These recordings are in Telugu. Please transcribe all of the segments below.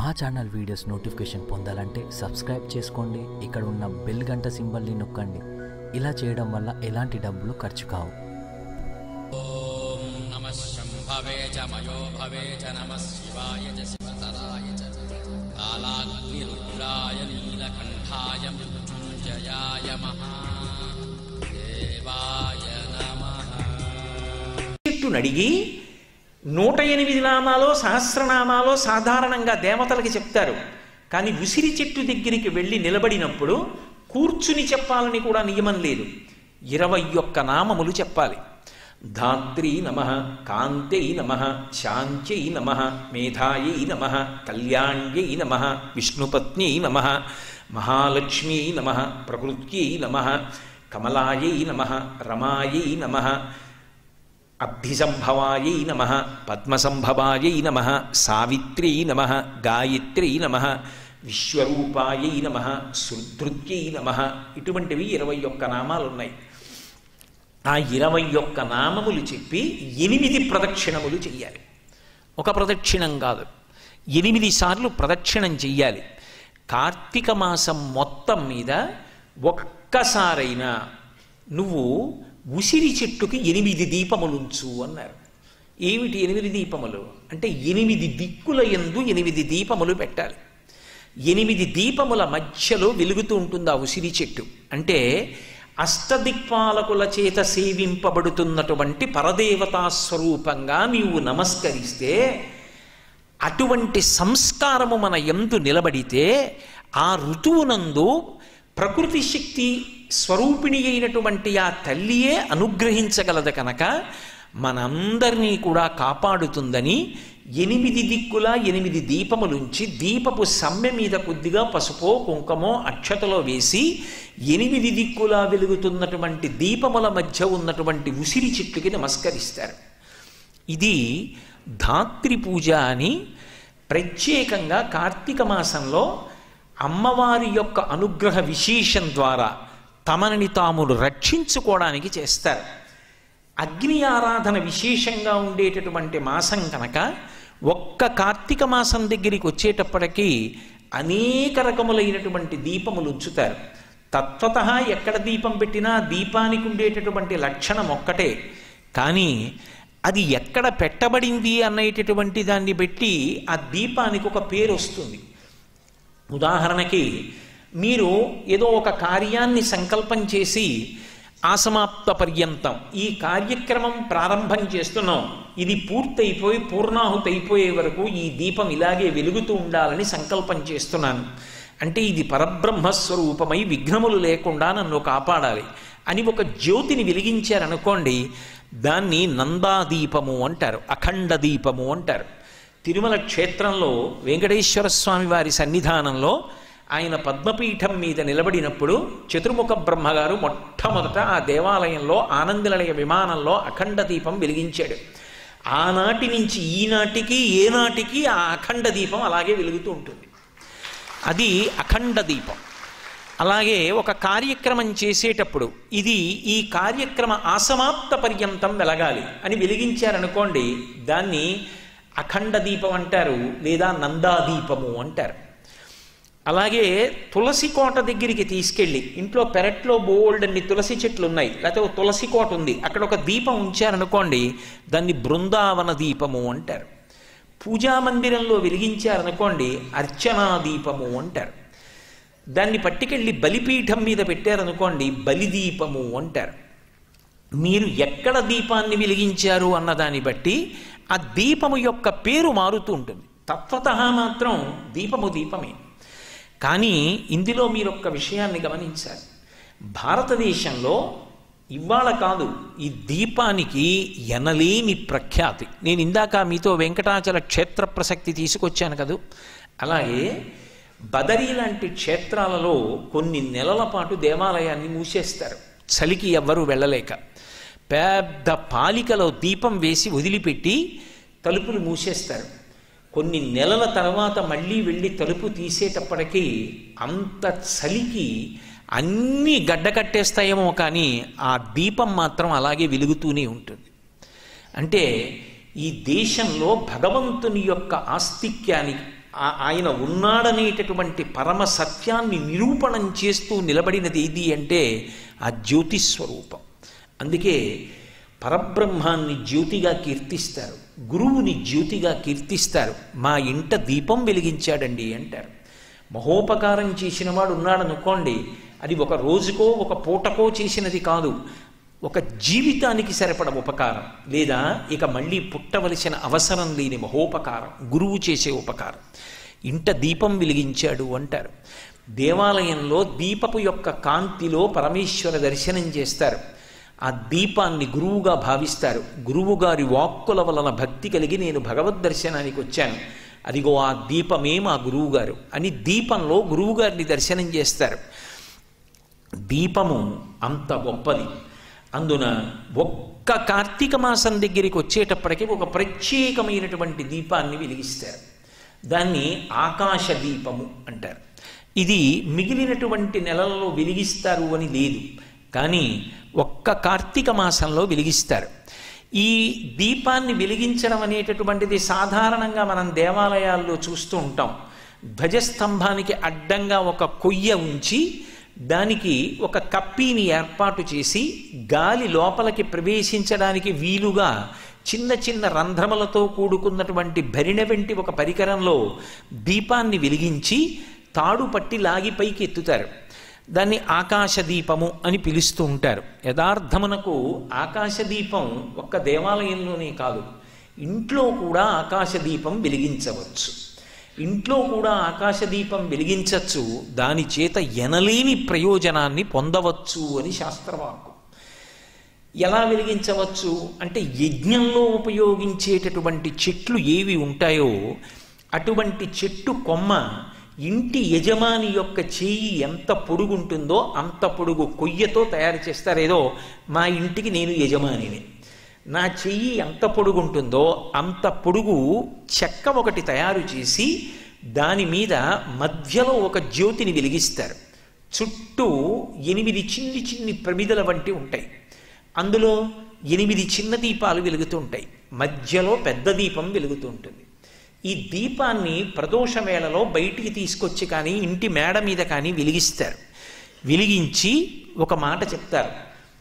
మా ఛానల్ వీడియోస్ నోటిఫికేషన్ పొందాలంటే సబ్స్క్రైబ్ చేసుకోండి ఇక్కడ ఉన్న బెల్ గంట సింబల్ని నొక్కండి ఇలా చేయడం వల్ల ఎలాంటి డబ్బులు ఖర్చు కావు नमः शम्भवे च मयो भवे च नमः शिवाय च शिवतराय च कालाग्निरुद्राय नीलकण्ठाय मृत्युञ्जयाय महादेवाय नमः చెట్టును అడిగి నూట ఎనిమిది నామాలో సహస్రనామాలో సాధారణంగా దేవతలకి చెప్తారు కానీ ఉసిరి చెట్టు దగ్గరికి వెళ్ళి నిలబడినప్పుడు కూర్చుని చెప్పాలని కూడా నియమం లేదు ఇరవై ఒక్క నామములు చెప్పాలి ధాత్రీ నమ కాంత్యై నమ శాంత్యై నమ మేధాయై నమ కళ్యాణ్యై నమ విష్ణుపత్న్యై నమ మహాలక్ష్మ్యై నమ ప్రకృత్యై నమ కమలాయై నమ రమాయై నమ అభ్యసంభవాయై నమ పద్మసంభవాయై నమ సావిత్ర్యై నమ గాయత్ర్యై నమ విశ్వరూపాయై నమ సుధృత్యై నమ ఇటువంటివి ఇరవై ఒక్క నామాలు ఉన్నాయి ఆ ఇరవై ఒక్క నామములు చెప్పి ఎనిమిది ప్రదక్షిణములు చెయ్యాలి ఒక ప్రదక్షిణం కాదు ఎనిమిది సార్లు ప్రదక్షిణం చెయ్యాలి కార్తీక మాసం మొత్తం మీద ఒక్కసారైనా నువ్వు ఉసిరి చెట్టుకి ఎనిమిది దీపములుంచు అన్నారు ఏమిటి ఎనిమిది దీపములు అంటే ఎనిమిది దిక్కుల ఎందు ఎనిమిది దీపములు పెట్టాలి ఎనిమిది దీపముల మధ్యలో వెలుగుతూ ఉంటుంది ఆ ఉసిరి చెట్టు అంటే అష్టదిక్పాలకుల చేత సేవింపబడుతున్నటువంటి పరదేవతా స్వరూపంగా నీవు నమస్కరిస్తే అటువంటి సంస్కారము మన ఎందు నిలబడితే ఆ ఋతువునందు ప్రకృతి శక్తి స్వరూపిణి అయినటువంటి ఆ తల్లియే అనుగ్రహించగలదు కనుక మనందరినీ కూడా కాపాడుతుందని ఎనిమిది దిక్కుల ఎనిమిది దీపములుంచి దీపపు సమ్మె మీద కొద్దిగా పసుపో కుంకమో అక్షతలో వేసి ఎనిమిది దిక్కులా వెలుగుతున్నటువంటి దీపముల మధ్య ఉన్నటువంటి ఉసిరి చెట్టుకి నమస్కరిస్తారు ఇది ధాత్రి పూజ అని ప్రత్యేకంగా కార్తీక మాసంలో అమ్మవారి యొక్క అనుగ్రహ విశేషం ద్వారా తమని తామును రక్షించుకోవడానికి చేస్తారు అగ్ని ఆరాధన విశేషంగా ఉండేటటువంటి మాసం కనుక ఒక్క కార్తీక మాసం దగ్గరికి వచ్చేటప్పటికీ అనేక రకములైనటువంటి దీపములు ఉంచుతారు తత్వత ఎక్కడ దీపం పెట్టినా దీపానికి ఉండేటటువంటి లక్షణం ఒక్కటే కానీ అది ఎక్కడ పెట్టబడింది అనేటటువంటి దాన్ని బట్టి ఆ దీపానికి ఒక పేరు వస్తుంది ఉదాహరణకి మీరు ఏదో ఒక కార్యాన్ని సంకల్పం చేసి ఆసమాప్త పర్యంతం ఈ కార్యక్రమం ప్రారంభం చేస్తున్నాం ఇది పూర్తయిపోయి పూర్ణాహుతి అయిపోయే వరకు ఈ దీపం ఇలాగే వెలుగుతూ ఉండాలని సంకల్పం చేస్తున్నాను అంటే ఇది పరబ్రహ్మస్వరూపమై విఘ్నములు లేకుండా నన్ను కాపాడాలి అని ఒక జ్యోతిని వెలిగించారనుకోండి దాన్ని నందాదీపము అంటారు అఖండ దీపము అంటారు తిరుమల క్షేత్రంలో వెంకటేశ్వర స్వామి వారి సన్నిధానంలో ఆయన పద్మపీఠం మీద నిలబడినప్పుడు చతుర్ముఖ బ్రహ్మగారు మొట్టమొదట ఆ దేవాలయంలో ఆనందనిలయ విమానంలో అఖండ దీపం వెలిగించాడు ఆనాటి నుంచి ఈనాటికి ఏనాటికి ఆ అఖండ దీపం అలాగే వెలుగుతూ ఉంటుంది అది అఖండ దీపం అలాగే ఒక కార్యక్రమం చేసేటప్పుడు ఇది ఈ కార్యక్రమ అసమాప్త పర్యంతం వెలగాలి అని వెలిగించారనుకోండి దాన్ని అఖండ దీపం అంటారు లేదా నందాదీపము అంటారు అలాగే తులసి కోట దగ్గరికి తీసుకెళ్ళి ఇంట్లో పెరట్లో బోల్డ్ అన్ని తులసి చెట్లు ఉన్నాయి లేకపోతే ఒక తులసి కోట ఉంది అక్కడ ఒక దీపం ఉంచారనుకోండి దాన్ని బృందావన దీపము అంటారు పూజా మందిరంలో వెలిగించారనుకోండి అర్చనా దీపము అంటారు దాన్ని పట్టుకెళ్ళి బలిపీఠం మీద పెట్టారనుకోండి బలిదీపము అంటారు మీరు ఎక్కడ దీపాన్ని వెలిగించారు అన్న దాన్ని బట్టి ఆ దీపము యొక్క పేరు మారుతూ ఉంటుంది తత్వత మాత్రం దీపము దీపమే కానీ ఇందులో మీరు ఒక్క విషయాన్ని గమనించాలి భారతదేశంలో ఇవాళ కాదు ఈ దీపానికి ఎనలేని ప్రఖ్యాతి నేను ఇందాక మీతో వెంకటాచల క్షేత్ర ప్రసక్తి తీసుకొచ్చాను కదూ అలాగే బదరీ లాంటి క్షేత్రాలలో కొన్ని నెలల పాటు దేవాలయాన్ని మూసేస్తారు చలికి ఎవ్వరూ వెళ్ళలేక పెద్ద పాలికలో దీపం వేసి వదిలిపెట్టి తలుపులు మూసేస్తారు కొన్ని నెలల తర్వాత మళ్ళీ వెళ్ళి తలుపు తీసేటప్పటికీ అంత చలికి అన్నీ గడ్డ కట్టేస్తాయేమో కానీ ఆ దీపం మాత్రం అలాగే వెలుగుతూనే ఉంటుంది అంటే ఈ దేశంలో భగవంతుని యొక్క ఆస్తిక్యాన్ని ఆ- ఆయన ఉన్నాడనేటటువంటి పరమ సత్యాన్ని నిరూపణం చేస్తూ నిలబడినది ఏది అంటే ఆ జ్యోతి స్వరూపం అందుకే పరబ్రహ్మాన్ని జ్యోతిగా కీర్తిస్తారు గురువుని జ్యోతిగా కీర్తిస్తారు మా ఇంట దీపం వెలిగించాడండి అంటారు మహోపకారం చేసినవాడు ఉన్నాడనుకోండి అది ఒక రోజుకో ఒక పూటకో చేసినది కాదు ఒక జీవితానికి సరిపడ ఉపకారం లేదా ఇక మళ్ళీ పుట్టవలసిన అవసరం లేని మహోపకారం గురువు చేసే ఉపకారం ఇంట దీపం వెలిగించాడు అంటారు దేవాలయంలో దీపపు యొక్క కాంతిలో పరమేశ్వర దర్శనం చేస్తారు ఆ దీపాన్ని గురువుగా భావిస్తారు గురువుగారి వాక్కుల వలన భక్తి కలిగి నేను భగవద్ దర్శనానికి వచ్చాను అదిగో ఆ దీపమే మా గురువుగారు అని దీపంలో గురువుగారిని దర్శనం చేస్తారు దీపము అంత గొప్పది అందున ఒక్క కార్తీక మాసం దగ్గరికి వచ్చేటప్పటికి ఒక ప్రత్యేకమైనటువంటి దీపాన్ని వెలిగిస్తారు దాన్ని ఆకాశ దీపము అంటారు ఇది మిగిలినటువంటి నెలలలో వెలిగిస్తారు అని లేదు కానీ ఒక్క కార్తీక మాసంలో వెలిగిస్తారు ఈ దీపాన్ని వెలిగించడం అనేటటువంటిది సాధారణంగా మనం దేవాలయాల్లో చూస్తూ ఉంటాం ధ్వజస్తంభానికి అడ్డంగా ఒక కొయ్య ఉంచి దానికి ఒక కప్పీని ఏర్పాటు చేసి గాలి లోపలికి ప్రవేశించడానికి వీలుగా చిన్న చిన్న రంధ్రములతో కూడుకున్నటువంటి భరిణ వెంటి ఒక పరికరంలో దీపాన్ని వెలిగించి తాడు పట్టి లాగి పైకి ఎత్తుతారు దాన్ని ఆకాశ దీపము అని పిలుస్తూ ఉంటారు యథార్థమునకు ఆకాశ దీపం ఒక్క దేవాలయంలోనే కాదు ఇంట్లో కూడా ఆకాశ దీపం వెలిగించవచ్చు ఇంట్లో కూడా ఆకాశ దీపం వెలిగించవచ్చు దాని చేత ఎనలేని ప్రయోజనాన్ని పొందవచ్చు అని శాస్త్రవాక్కు ఎలా వెలిగించవచ్చు అంటే యజ్ఞంలో ఉపయోగించేటటువంటి చెట్లు ఏవి ఉంటాయో అటువంటి చెట్టు కొమ్మ ఇంటి యజమాని యొక్క చేయి ఎంత పొడుగుంటుందో అంత పొడుగు కొయ్యతో తయారు చేస్తారు ఏదో మా ఇంటికి నేను యజమానిని నా చెయ్యి ఎంత పొడుగుంటుందో అంత పొడుగు చెక్క ఒకటి తయారు చేసి దాని మీద మధ్యలో ఒక జ్యోతిని వెలిగిస్తారు చుట్టూ ఎనిమిది చిన్ని చిన్ని ప్రమిదల వంటి ఉంటాయి అందులో ఎనిమిది చిన్న దీపాలు వెలుగుతూ ఉంటాయి మధ్యలో పెద్ద దీపం వెలుగుతూ ఉంటుంది ఈ దీపాన్ని ప్రదోష వేళలో బయటికి తీసుకొచ్చి కానీ ఇంటి మేడ మీద కానీ వెలిగిస్తారు వెలిగించి ఒక మాట చెప్తారు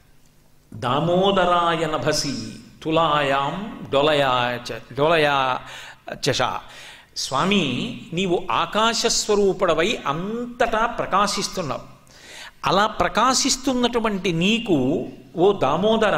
దామోదరాయ నభసి తులాయాం డొలయా చ డొలయా చష స్వామి నీవు ఆకాశస్వరూపుడవై అంతటా ప్రకాశిస్తున్నావు అలా ప్రకాశిస్తున్నటువంటి నీకు ఓ దామోదర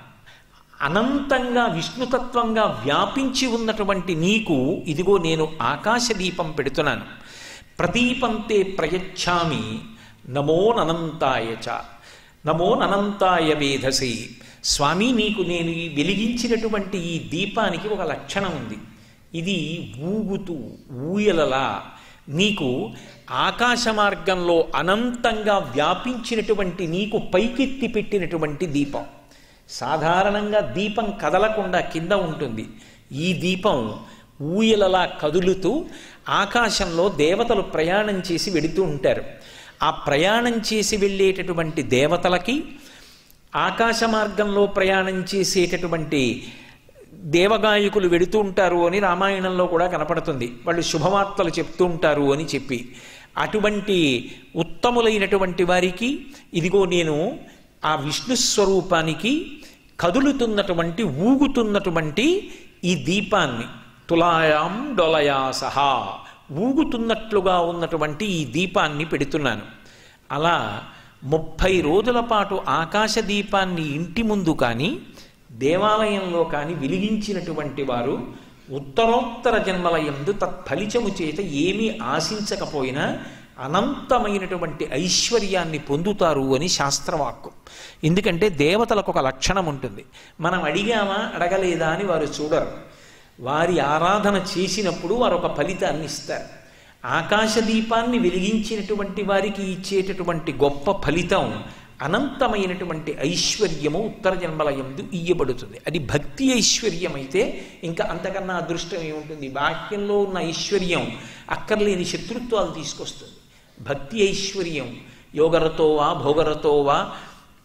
అనంతంగా విష్ణుతత్వంగా వ్యాపించి ఉన్నటువంటి నీకు ఇదిగో నేను ఆకాశ దీపం పెడుతున్నాను ప్రదీపంతే ప్రయచ్ఛామి నమో ననంతాయ చ నమో ననంతాయ వేధసి స్వామి నీకు నేను ఈ వెలిగించినటువంటి ఈ దీపానికి ఒక లక్షణం ఉంది ఇది ఊగుతూ ఊయలలా నీకు ఆకాశ మార్గంలో అనంతంగా వ్యాపించినటువంటి నీకు పైకెత్తి పెట్టినటువంటి దీపం సాధారణంగా దీపం కదలకుండా కింద ఉంటుంది ఈ దీపం ఊయలలా కదులుతూ ఆకాశంలో దేవతలు ప్రయాణం చేసి వెడుతూ ఉంటారు ఆ ప్రయాణం చేసి వెళ్ళేటటువంటి దేవతలకి ఆకాశ మార్గంలో ప్రయాణం చేసేటటువంటి దేవగాయకులు వెడుతూ ఉంటారు అని రామాయణంలో కూడా కనపడుతుంది వాళ్ళు శుభవార్తలు చెప్తూ ఉంటారు అని చెప్పి అటువంటి ఉత్తములైనటువంటి వారికి ఇదిగో నేను ఆ విష్ణు స్వరూపానికి కదులుతున్నటువంటి ఊగుతున్నటువంటి ఈ దీపాన్ని తులాయాం డొలయా సహా ఊగుతున్నట్లుగా ఉన్నటువంటి ఈ దీపాన్ని పెడుతున్నాను అలా ముప్పై రోజుల పాటు ఆకాశ దీపాన్ని ఇంటి ముందు కానీ దేవాలయంలో కానీ వెలిగించినటువంటి వారు ఉత్తరోత్తర జన్మల యందు తత్ఫలితము చేత ఏమీ ఆశించకపోయినా అనంతమైనటువంటి ఐశ్వర్యాన్ని పొందుతారు అని శాస్త్రవాక్కు ఎందుకంటే దేవతలకు ఒక లక్షణం ఉంటుంది మనం అడిగామా అడగలేదా అని వారు చూడరు వారి ఆరాధన చేసినప్పుడు వారు ఒక ఫలితాన్ని ఇస్తారు ఆకాశ దీపాన్ని వెలిగించినటువంటి వారికి ఇచ్చేటటువంటి గొప్ప ఫలితం అనంతమైనటువంటి ఐశ్వర్యము ఉత్తర జన్మల యందు ఇయ్యబడుతుంది అది భక్తి ఐశ్వర్యం అయితే ఇంకా అంతకన్నా అదృష్టం ఏముంటుంది బాహ్యంలో ఉన్న ఐశ్వర్యం అక్కర్లేని శత్రుత్వాలు తీసుకొస్తుంది భక్తి ఐశ్వర్యం యోగరతో వా భోగరతో వా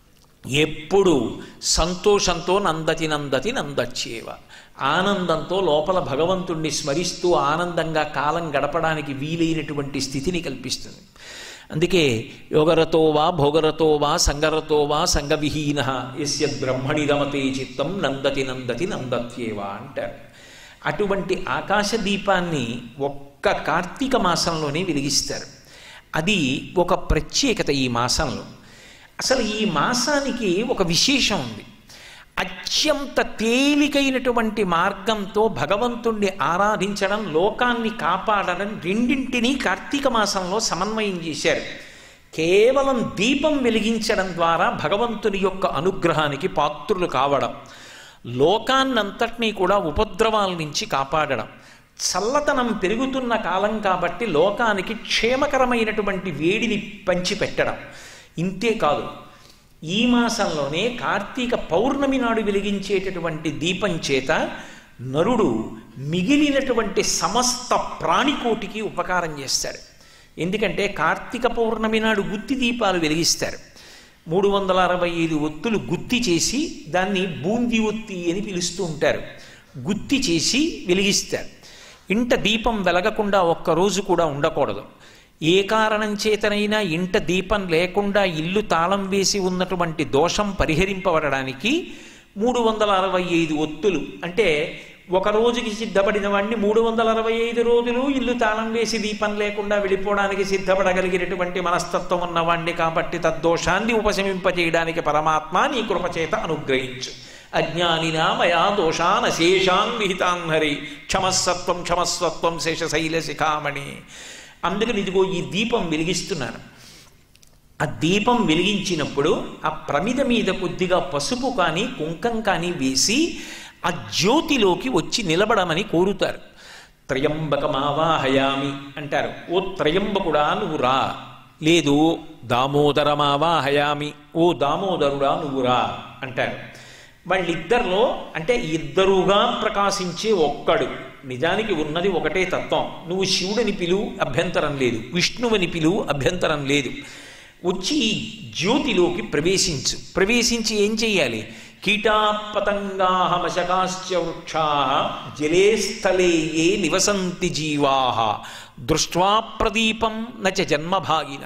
ఎప్పుడు సంతోషంతో నందతి నందతి నందచ్చేవ ఆనందంతో లోపల భగవంతుణ్ణి స్మరిస్తూ ఆనందంగా కాలం గడపడానికి వీలైనటువంటి స్థితిని కల్పిస్తుంది అందుకే యోగరతో వా భోగరతో వా సంగరతో వా సంగవిహీన ఎస్య బ్రహ్మణి రమతే చిత్తం నందతి నందతి నందత్యేవ అంటారు అటువంటి ఆకాశ దీపాన్ని ఒక్క కార్తీక మాసంలోనే వెలిగిస్తారు అది ఒక ప్రత్యేకత ఈ మాసంలో అసలు ఈ మాసానికి ఒక విశేషం ఉంది అత్యంత తేలికైనటువంటి మార్గంతో భగవంతుణ్ణి ఆరాధించడం లోకాన్ని కాపాడడం రెండింటినీ కార్తీక మాసంలో సమన్వయం చేశారు కేవలం దీపం వెలిగించడం ద్వారా భగవంతుని యొక్క అనుగ్రహానికి పాత్రులు కావడం లోకాన్నంతటినీ కూడా ఉపద్రవాల నుంచి కాపాడడం చల్లతనం పెరుగుతున్న కాలం కాబట్టి లోకానికి క్షేమకరమైనటువంటి వేడిని పంచిపెట్టడం ఇంతే కాదు ఈ మాసంలోనే కార్తీక పౌర్ణమి నాడు వెలిగించేటటువంటి దీపం చేత నరుడు మిగిలినటువంటి సమస్త ప్రాణికోటికి ఉపకారం చేస్తాడు ఎందుకంటే కార్తీక పౌర్ణమి నాడు గుత్తి దీపాలు వెలిగిస్తారు మూడు వందల అరవై ఐదు ఒత్తులు గుత్తి చేసి దాన్ని బూంది ఒత్తి అని పిలుస్తూ ఉంటారు గుత్తి చేసి వెలిగిస్తారు ఇంట దీపం వెలగకుండా ఒక్కరోజు కూడా ఉండకూడదు ఏ కారణం చేతనైనా ఇంట దీపం లేకుండా ఇల్లు తాళం వేసి ఉన్నటువంటి దోషం పరిహరింపబడడానికి మూడు వందల అరవై ఐదు ఒత్తులు అంటే ఒక రోజుకి సిద్ధపడిన వాడిని మూడు వందల అరవై ఐదు రోజులు ఇల్లు తాళం వేసి దీపం లేకుండా వెళ్ళిపోవడానికి సిద్ధపడగలిగినటువంటి మనస్తత్వం ఉన్నవాణ్ణి కాబట్టి తద్దోషాన్ని ఉపశమింపజేయడానికి పరమాత్మ నీ కృపచేత అనుగ్రహించు అజ్ఞానినా మయా దోషాన్ అశేషాన్ విహితాన్ హరి క్షమస్సత్వం క్షమస్వత్వం శేషశైల శిఖామణి అందుకని ఇదిగో ఈ దీపం వెలిగిస్తున్నాను ఆ దీపం వెలిగించినప్పుడు ఆ ప్రమిద మీద కొద్దిగా పసుపు కానీ కుంకం కానీ వేసి ఆ జ్యోతిలోకి వచ్చి నిలబడమని కోరుతారు త్రయంబకమావాహయామి అంటారు ఓ త్రయంబకుడా నువ్వు రా లేదు దామోదరమావాహయామి ఓ దామోదరుడా నువ్వు రా అంటారు వాళ్ళిద్దరిలో అంటే ఇద్దరుగా ప్రకాశించే ఒక్కడు నిజానికి ఉన్నది ఒకటే తత్వం నువ్వు శివుడని పిలువు అభ్యంతరం లేదు విష్ణువని పిలువు అభ్యంతరం లేదు వచ్చి ఈ జ్యోతిలోకి ప్రవేశించు ప్రవేశించి ఏం చెయ్యాలి కీటాపతంగా మశకాశ్చ వృక్షా జలే స్థలే ఏ నివసంతి జీవా దృష్ట్వా ప్రదీపం నచ జన్మభాగిన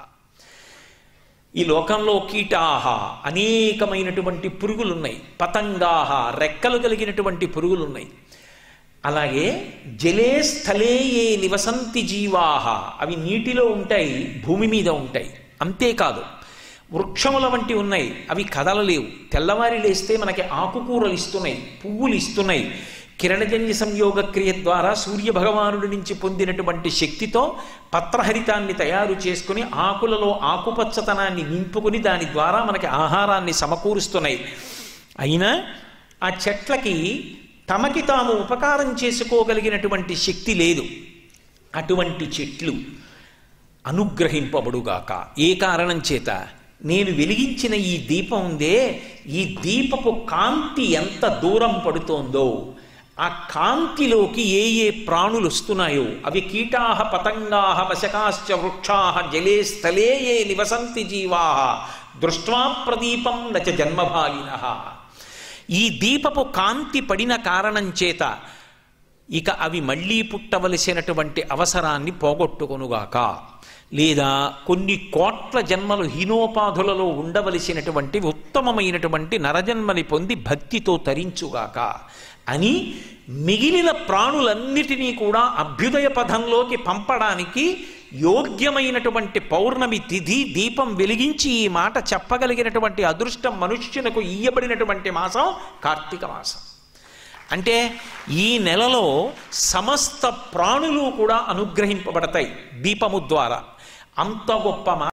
ఈ లోకంలో కీటాహ అనేకమైనటువంటి పురుగులున్నాయి పతంగాహ రెక్కలు కలిగినటువంటి పురుగులున్నాయి అలాగే జలే స్థలే ఏ నివసంతి జీవాహ అవి నీటిలో ఉంటాయి భూమి మీద ఉంటాయి అంతేకాదు వృక్షముల వంటి ఉన్నాయి అవి కదలలేవు తెల్లవారి లేస్తే మనకి ఆకుకూరలు ఇస్తున్నాయి పువ్వులు ఇస్తున్నాయి కిరణజన్య సంయోగ క్రియ ద్వారా సూర్య భగవానుడి నుంచి పొందినటువంటి శక్తితో పత్రహరితాన్ని తయారు చేసుకుని ఆకులలో ఆకుపచ్చతనాన్ని నింపుకుని దాని ద్వారా మనకి ఆహారాన్ని సమకూరుస్తున్నాయి అయినా ఆ చెట్లకి తమకి తాము ఉపకారం చేసుకోగలిగినటువంటి శక్తి లేదు అటువంటి చెట్లు అనుగ్రహింపబడుగాక ఏ కారణం చేత నేను వెలిగించిన ఈ దీపం ఉందే ఈ దీపపు కాంతి ఎంత దూరం పడుతోందో ఆ కాంతిలోకి ఏ ఏ ప్రాణులు వస్తున్నాయో అవి కీటాహ పతంగాహ మశకాశ్చ వృక్షాహ జలే స్థలే ఏ నివసంతి జీవా దృష్ట్వా ప్రదీపం నచ జన్మభాగిన ఈ దీపపు కాంతి పడిన కారణం చేత ఇక అవి మళ్ళీ పుట్టవలసినటువంటి అవసరాన్ని పోగొట్టుకొనుగాక లేదా కొన్ని కోట్ల జన్మలు హీనోపాధులలో ఉండవలసినటువంటి ఉత్తమమైనటువంటి నరజన్మని పొంది భక్తితో తరించుగాక అని మిగిలిన ప్రాణులన్నిటినీ కూడా అభ్యుదయ పథంలోకి పంపడానికి యోగ్యమైనటువంటి పౌర్ణమి తిథి దీపం వెలిగించి ఈ మాట చెప్పగలిగినటువంటి అదృష్టం మనుష్యునకు ఇయ్యబడినటువంటి మాసం కార్తీక మాసం అంటే ఈ నెలలో సమస్త ప్రాణులు కూడా అనుగ్రహింపబడతాయి దీపము ద్వారా అంత గొప్ప